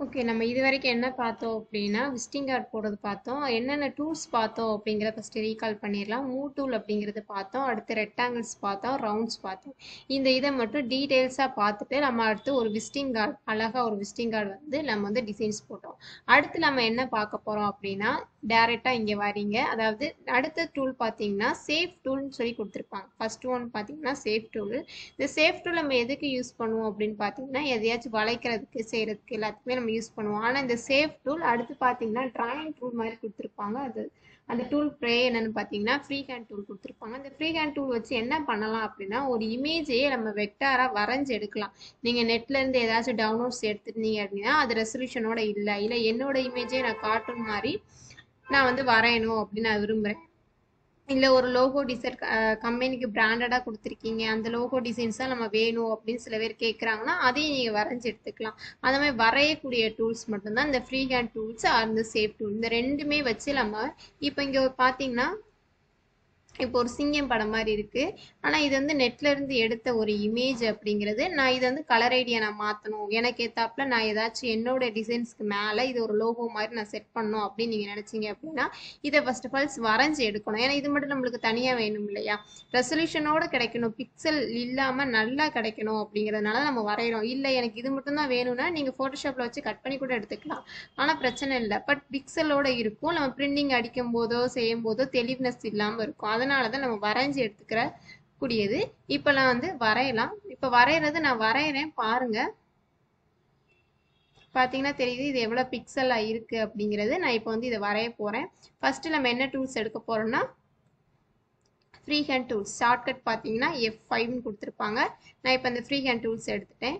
Okay. நம்ம இதுவரைக்கும் என்ன பார்த்தோம் அப்டின்னா, விசிட்டிங் கார்ட் போடுறது பார்த்தோம். என்னென்ன டூல்ஸ் பார்த்தோம் அப்டிங்கிறத ஃபர்ஸ்ட்டு ரீகால் பண்ணிர்லாம். மூவ் டூல் அப்டிங்கிறது பார்த்தோம். அடுத்து ரெக்டாங்கிள்ஸ் பார்த்தோம். ரவுண்ட்ஸ் பார்த்தோம். இந்த இத மட்டும் டீட்டெயில்ஸா பார்த்துட்டு, நம்ம அடுத்து ஒரு விசிட்டிங் கார்ட் அழகா ஒரு விசிட்டிங் கார்டு வந்து நம்ம வந்து டிசைன்ஸ் போட்டோம். அடுத்து நம்ம என்ன பார்க்க போறோம் அப்டின்னா, டைரக்ட்டா இங்க வாரீங்க. அதாவது அடுத்த டூல் பார்த்தீங்கன்னா, சேஃப் டூல்ன்னு சொல்லி குடுத்துருப்பாங்க. ஃபர்ஸ்ட் ஒன் பார்த்தீங்கன்னா, சேஃப் டூலு. இந்த சேஃப் டூல் நம்ம எதுக்கு யூஸ் பண்ணுவோம் அப்டின்னு பார்த்தீங்கன்னா, எதையாச்சும் வளைக்கிறதுக்கு, செய்றதுக்கு எல்லாத்துக்குமே நம்ம யூஸ் பண்ணுவோம். ஆனா இந்த சேஃப் டூல் அடுத்து பார்த்தீங்கன்னா, டிராயிங் டூல் மாரி குடுத்துருப்பாங்க. அது அந்த டூல் பேர் என்னன்னு பார்த்தீங்கன்னா, ஃப்ரீ ஹேண்ட் டூல் குடுத்துருப்பாங்க. அந்த ஃப்ரீ ஹேண்ட் டூல் வச்சு என்ன பண்ணலாம் அப்டின்னா, ஒரு இமேஜையே நம்ம வெக்டாரா வரைஞ்சு எடுக்கலாம். நீங்க நெட்ல இருந்து ஏதாச்சும் டவுன்லோட்ஸ் எடுத்துருந்தீங்க அப்டின்னா, அது ரெசல்யூஷனோட இல்ல. இல்ல என்னோட இமேஜே நான் கார்ட்டூன் மாரி நான் வந்து வரையணும் அப்டின்னு நான் விரும்புறேன். இல்ல ஒரு லோகோ டிசைன் அ கம்பெனிக்கு பிராண்டடா குடுத்துருக்கீங்க. அந்த லோகோ டிசைன்ஸ் தான் நம்ம வேணும் அப்டின்னு சில பேர் கேட்குறாங்கன்னா, அதையும் நீங்க வரைஞ்சு எடுத்துக்கலாம். அந்த மாரி வரையக்கூடிய டூல்ஸ் மட்டும் தான் இந்த ஃப்ரீ ஹேண்ட் டூல்ஸ் ஆர் இந்த சேஃப் டூல். இந்த 2மே வச்சு நம்ம இப்ப இங்க பார்த்தீங்கன்னா, இப்போ ஒரு சிங்கம் படம் மாரி இருக்கு. ஆனா இது வந்து நெட்ல இருந்து எடுத்த ஒரு இமேஜ் அப்டிங்கிறது, நான் இத வந்து கலர் ஐடியா நான் மாத்தணும். எனக்கு ஏத்தாப்ல நான் ஏதாச்சும் என்னோட டிசைன்ஸ்க்கு மேல இது ஒரு லோகோ மாரி நான் செட் பண்ணணும் அப்டின்னு நீங்க நெனச்சீங்க அப்டின்னா, இத ஃபர்ஸ்ட் ஆஃப் ஆல்ஸ் வரைஞ்சு எடுக்கணும். ஏன்னா இது மட்டும் நம்மளுக்கு தனியா வேணும் இல்லையா? ரெசல்யூஷனோட கிடைக்கணும். பிக்சல் இல்லாம நல்லா கிடைக்கணும் அப்டிங்கிறதுனால நம்ம வரையிறோம். இல்ல எனக்கு இது மட்டும் தான் வேணும்னா, நீங்க Photoshopல வச்சு கட் பண்ணி கூட எடுத்துக்கலாம். ஆனா பிரச்சனை இல்ல. பட் பிக்சலோட இருக்கும். நம்ம பிரிண்டிங் அடிக்கும்போதோ, செய்யும்போதோ தெளிவுனஸ் இல்லாம இருக்கும். அதனால தான் நம்ம வரைஞ்சு எடுத்துக்கிற கூடியது. இப்ப நான் வந்து வரையலாம். இப்ப வரையறது நான் வரையறேன் பாருங்க. பார்த்தீங்கன்னா தெரியுது. இது எவ்வளோ பிக்சலா இருக்கு அப்டிங்கிறது. நான் இப்ப வந்து இத வரைய போறேன். ஃபர்ஸ்ட்டு நம்ம என்ன டூல்ஸ் எடுக்க போறோம்னா, ஃப்ரீ ஹேண்ட் டூல்ஸ். ஷார்ட்கட் பார்த்தீங்கன்னா, F5ன்னு குடுத்துருப்பாங்க. நான் இப்ப இந்த ஃப்ரீ ஹேண்ட் டூல்ஸ் எடுத்துட்டேன்.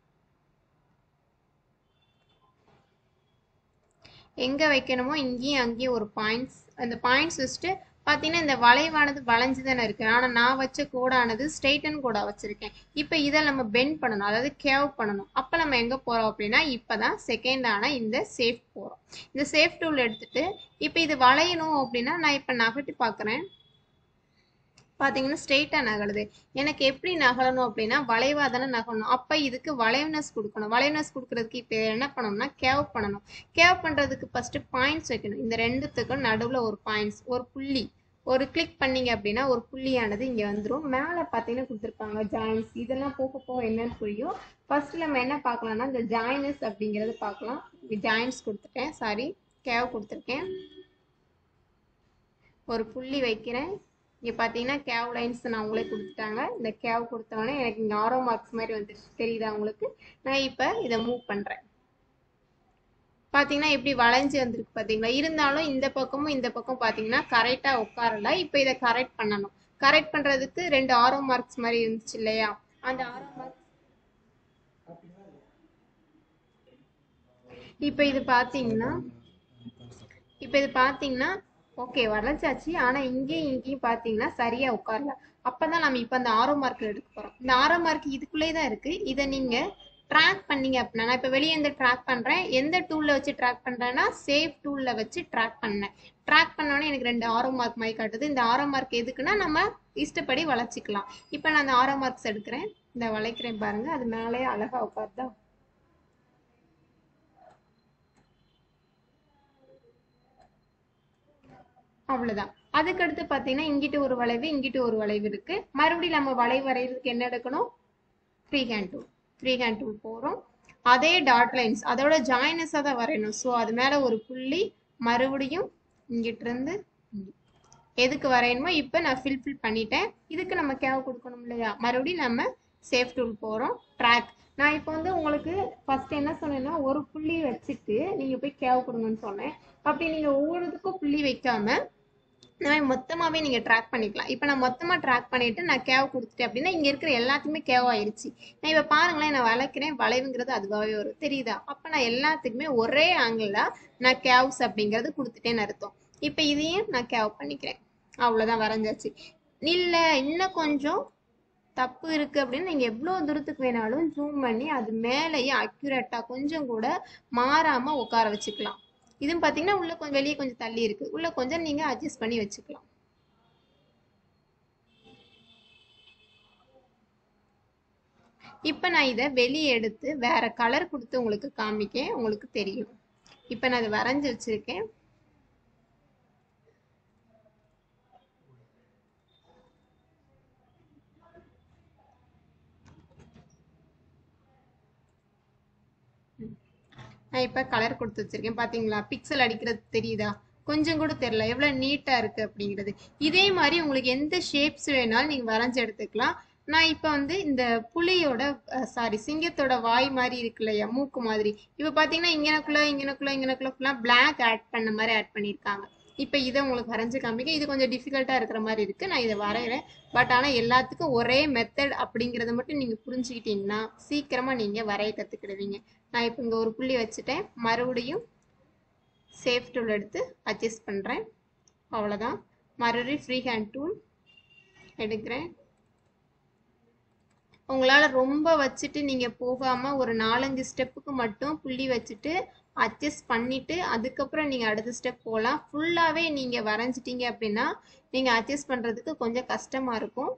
எங்க வைக்கணுமோ இங்கேயும் அங்கேயும் ஒரு பாயிண்ட்ஸ் அந்த பாயிண்ட்ஸ் வச்சுட்டு பார்த்தீங்கன்னா, இந்த வளைவானது வளைஞ்சு தானே இருக்கு. ஆனா நான் வச்ச கோடானது ஸ்ட்ரெய்ட்டன் கோடா வச்சிருக்கேன். இப்ப இத நம்ம பெண்ட் பண்ணணும். அதாவது கேர்வ் பண்ணணும். அப்ப நம்ம எங்க போறோம் அப்டின்னா, இப்பதான் செகண்ட் ஆன இந்த சேஃப் போறோம். இந்த சேஃப் டூல் எடுத்துட்டு, இப்ப இது வளையணும் அப்டின்னா, நான் இப்ப நகட்டி பார்க்குறேன். பார்த்தீங்கன்னா, ஸ்ட்ரெய்ட்டா நகருது. எனக்கு எப்டி நகரணும் அப்டின்னா, வளைவா தானே நகரணும். அப்ப இதுக்கு வளைவ்னஸ் குடுக்கணும். வளைவ்னஸ் குடுக்குறதுக்கு இப்ப என்ன பண்ணணும்னா, கேர்வ் பண்ணணும். கேர்வ் பண்றதுக்கு ஃபர்ஸ்ட்டு பாயிண்ட்ஸ் வைக்கணும். இந்த 2த்துக்கும் நடுவுல ஒரு பாயிண்ட்ஸ், ஒரு புள்ளி. ஒரு கிளிக் பண்ணீங்க அப்டின்னா, ஒரு புள்ளியானது இங்க வந்துரும். மேல பார்த்தீங்கன்னா குடுத்துருப்பாங்க ஜாயின்ஸ். இதெல்லாம் போக போக என்னன்னு புரியும். ஃபர்ஸ்ட்டு நம்ம என்ன பார்க்கலாம்னா, இந்த ஜாயினஸ் அப்டிங்கிறது பார்க்கலாம். இங்க ஜாயின்ஸ் குடுத்துட்டேன். சாரி கேர்வ் குடுத்துருக்கேன். ஒரு புள்ளி வைக்கிறேன். இங்க பார்த்தீங்கன்னா, கேர்வ் லைன்ஸ் நான் அவங்களே குடுத்துட்டாங்க. இந்த கேர்வ் குடுத்தோனே எனக்கு இங்க ஆரோ மார்க்ஸ் மாரி வந்துருச்சு. தெரியுதா உங்களுக்கு? நான் இப்ப இத மூவ் பண்றேன். பார்த்தீங்கன்னா, எப்டி வளைஞ்சு வந்திருக்கு பார்த்தீங்களா? இருந்தாலும் இந்த பக்கமும், இந்த பக்கம் பார்த்தீங்கன்னா, கரெக்ட்டா உட்காரல. இப்ப இத கரெக்ட் பண்ணணும். கரெக்ட் பண்றதுக்கு 2 ஆரோ மார்க்ஸ் மாரி இருந்துச்சு இல்லையா? அந்த ஆரோ மார்க்ஸ் இப்ப இது பார்த்தீங்கன்னா இப்ப இது பார்த்தீங்கன்னா, ஓகே வளைச்சாச்சு. ஆனா இங்கேயும், இங்கேயும் பார்த்தீங்கன்னா, சரியா உட்காரல. அப்பதான் நம்ம இப்ப அந்த ஆரோ மார்க் எடுக்க போறோம். இந்த ஆரோ மார்க் இதுக்குள்ளயே தான் இருக்கு. இத நீங்க ட்ராக் பண்ணீங்க அப்டின்னா, நான் இப்ப வெளிய இருந்து ட்ராக் பண்றேன். எந்த டூல்ல வச்சு ட்ராக் பண்றேன்னா, சேஃப் டூல்ல வச்சு ட்ராக் பண்ணேன். ட்ராக் பண்ணோனே எனக்கு 2 ஆரோ மார்க் மாரி காட்டுது. இந்த ஆரோ மார்க் எதுக்குன்னா, நம்ம இஷ்டப்படி வளைச்சுக்கலாம். இப்ப நான் அந்த ஆரோ மார்க்ஸ் எடுக்கிறேன். இந்த வளைக்கிறேன் பாருங்க. அது மேலயே அழகா உட்காருதா? அவ்வளோதான். அதுக்கடுத்து பார்த்தீங்கன்னா, இங்கிட்டு ஒரு வளைவு, இங்கிட்டு ஒரு வளைவு இருக்கு. மறுபடியும் நம்ம வளைவு வரையறதுக்கு என்ன எடுக்கணும்? Free hand tool. Free hand tool போறோம். அதே டாட் லைன்ஸ் அதோட ஜாயினஸா தான் வரையணும். ஸோ அது மேல ஒரு புள்ளி, மறுபடியும் இங்கிட்டிருந்து இங்க. எதுக்கு வரையணுமோ இப்ப நான் ஃபில் ஃபில் பண்ணிட்டேன். இதுக்கு நம்ம கேர்வ் குடுக்கணும் இல்லையா? மறுபடியும் நம்ம சேஃப் டூல் போறோம். ட்ராக். நான் இப்ப வந்து உங்களுக்கு ஃபர்ஸ்ட் என்ன சொன்னேன்னா, ஒரு புள்ளி வச்சுட்டு நீங்க போய் கேர்வ் குடுங்கன்னு சொன்னேன். அப்டி நீங்க ஒவ்வொன்னுத்துக்கும் புள்ளி வைக்காம, இந்த மாரி மொத்தமாவே நீங்க ட்ராக் பண்ணிக்கலாம். இப்ப நான் மொத்தமா ட்ராக் பண்ணிட்டு நான் கேர்வ் குடுத்துட்டேன் அப்டின்னா, இங்க இருக்கிற எல்லாத்துக்குமே கேர்வ் ஆயிருச்சு. நான் இப்ப பாருங்களேன், நான் வளைக்கிறேன். வளைவுங்கிறது அதுவாவே வரும். தெரியுதா? அப்ப நான் எல்லாத்துக்குமே ஒரே ஆங்கிள்ல நான் கேர்வ்ஸ் அப்டிங்கிறது குடுத்துட்டேன்னு அர்த்தம். இப்ப இதையும் நான் கேர்வ் பண்ணிக்கிறேன். அவ்வளோதான் வரைஞ்சாச்சு. இல்ல இன்னும் கொஞ்சம் தப்பு இருக்கு அப்டின்னா, நீங்க எவ்ளோ தூரத்துக்கு வேணாலும் ஜூம் பண்ணி அது மேலயே அக்யூரேட்டா கொஞ்சம் கூட மாறாம உட்கார வச்சுக்கலாம். இதுவும் பார்த்தீங்கன்னா, உள்ள கொஞ்சம் வெளிய கொஞ்சம் தள்ளி இருக்கு. உள்ள கொஞ்சம் நீங்க அட்ஜஸ்ட் பண்ணி வச்சுக்கலாம். இப்போ நான் இதை வெளியே எடுத்து வேற கலர் கொடுத்து உங்களுக்கு காமிக்கேன் உங்களுக்கு தெரியும் இப்போ நான் இதை வரைஞ்சி வச்சிருக்கேன் நான் இப்போ கலர் கொடுத்து வச்சிருக்கேன் பார்த்தீங்களா பிக்சல் அடிக்கிறது தெரியுதா கொஞ்சம் கூட தெரியல எவ்வளோ நீட்டாக இருக்குது அப்படிங்கிறது இதே மாதிரி உங்களுக்கு எந்த ஷேப்ஸ் வேணாலும் நீங்கள் வரைஞ்சி எடுத்துக்கலாம் நான் இப்போ வந்து இந்த புலியோட சாரி சிங்கத்தோட வாய் மாதிரி இருக்கு இல்லையா மூக்கு மாதிரி இப்போ பார்த்தீங்கன்னா இங்கனக்குள்ள இங்கனக்குள்ள இங்கனக்குள்ள ஃபுல்லாக பிளாக் ஆட் பண்ண மாதிரி ஆட் பண்ணியிருக்காங்க இப்போ இதை உங்களுக்கு வரைஞ்சி காமிக்க இது கொஞ்சம் டிஃபிகல்ட்டாக இருக்கிற மாதிரி இருக்குது நான் இதை வரைகிறேன் பட் ஆனால் எல்லாத்துக்கும் ஒரே மெத்தட் அப்படிங்கிறத மட்டும் நீங்கள் புரிஞ்சுக்கிட்டீங்கன்னா சீக்கிரமாக நீங்கள் வரைய கற்றுக்கிடுவீங்க நான் இப்போ இங்கே ஒரு புள்ளி வச்சுட்டேன் மறுபடியும் சேஃப் டூல் எடுத்து அட்ஜஸ்ட் பண்ணுறேன் அவ்வளோதான் மறுபடியும் ஃப்ரீ ஹேண்ட் டூல் எடுக்கிறேன் உங்களால் ரொம்ப வச்சுட்டு நீங்கள் போகாமல் ஒரு நாலஞ்சு ஸ்டெப்புக்கு மட்டும் புள்ளி வச்சுட்டு அட்ஜஸ்ட் பண்ணிவிட்டு அதுக்கப்புறம் நீங்கள் அடுத்த ஸ்டெப் போகலாம் ஃபுல்லாகவே நீங்கள் வரைஞ்சிட்டீங்க அப்படின்னா நீங்கள் அட்ஜஸ்ட் பண்ணுறதுக்கு கொஞ்சம் கஷ்டமாக இருக்கும்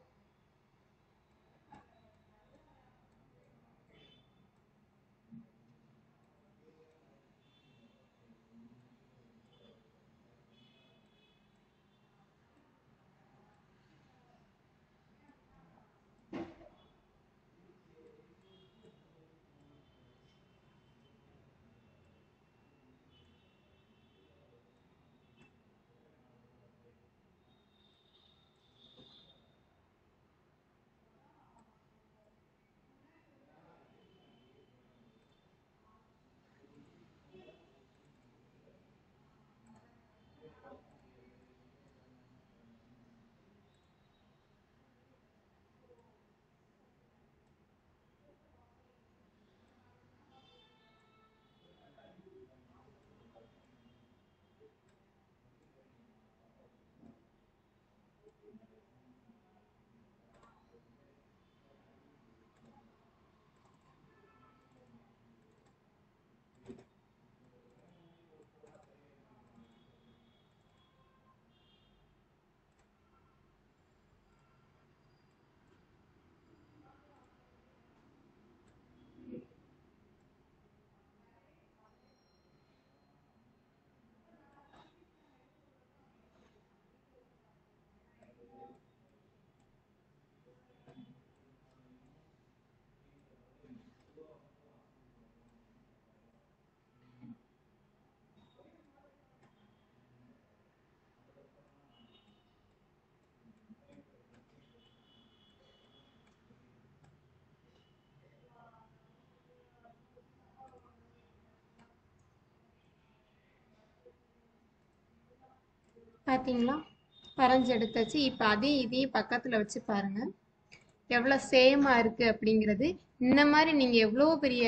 பார்த்தீங்களா வரைஞ்சி எடுத்தாச்சு இப்போ அதையும் இதையும் பக்கத்தில் வச்சு பாருங்க எவ்வளோ சேமாக இருக்குது அப்படிங்கிறது இந்த மாதிரி நீங்கள் எவ்வளோ பெரிய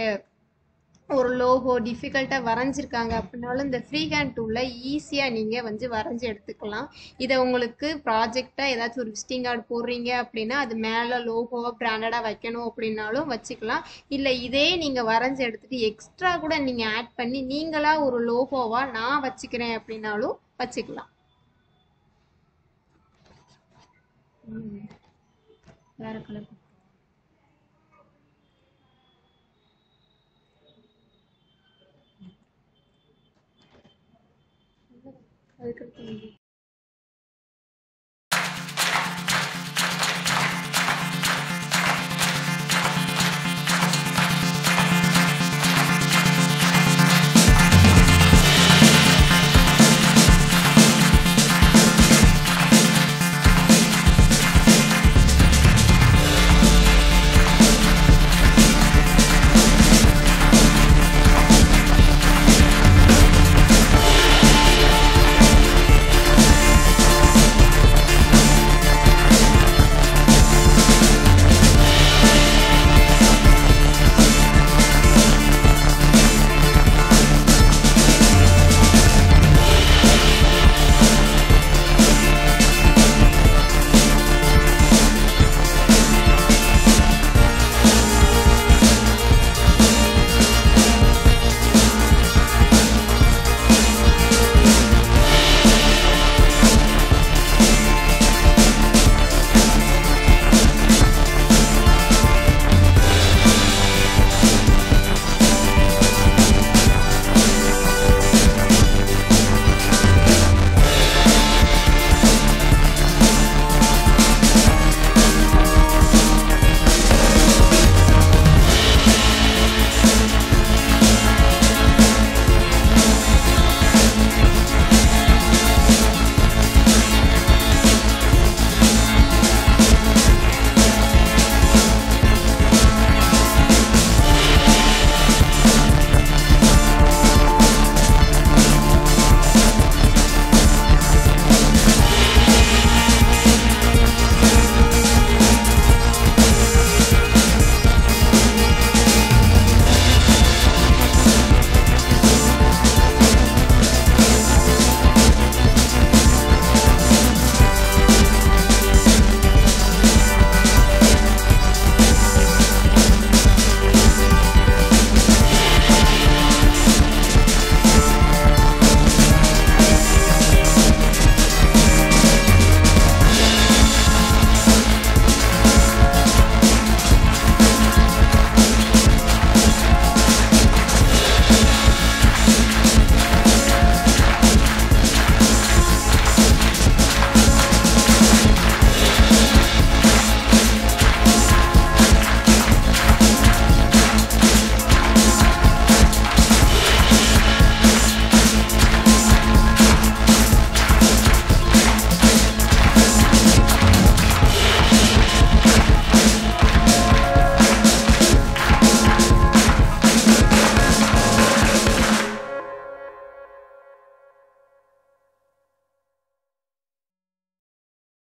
ஒரு லோகோ டிஃபிகல்ட்டாக வரைஞ்சிருக்காங்க அப்படின்னாலும் இந்த ஃப்ரீ ஹேண்ட் டூலில் ஈஸியாக நீங்கள் வந்து வரைஞ்சி எடுத்துக்கலாம் இதை உங்களுக்கு ப்ராஜெக்டாக ஏதாச்சும் ஒரு விசிட்டிங் கார்டு போடுறீங்க அப்படின்னா அது மேலே லோகோவை பிராண்டடாக வைக்கணும் அப்படின்னாலும் வச்சுக்கலாம் இல்லை இதே நீங்கள் வரைஞ்சி எடுத்துட்டு எக்ஸ்ட்ரா கூட நீங்கள் ஆட் பண்ணி நீங்களாக ஒரு லோகோவாக நான் வச்சுக்கிறேன் அப்படின்னாலும் வச்சுக்கலாம் ம். வேற கலர் அதுக்கடுத்து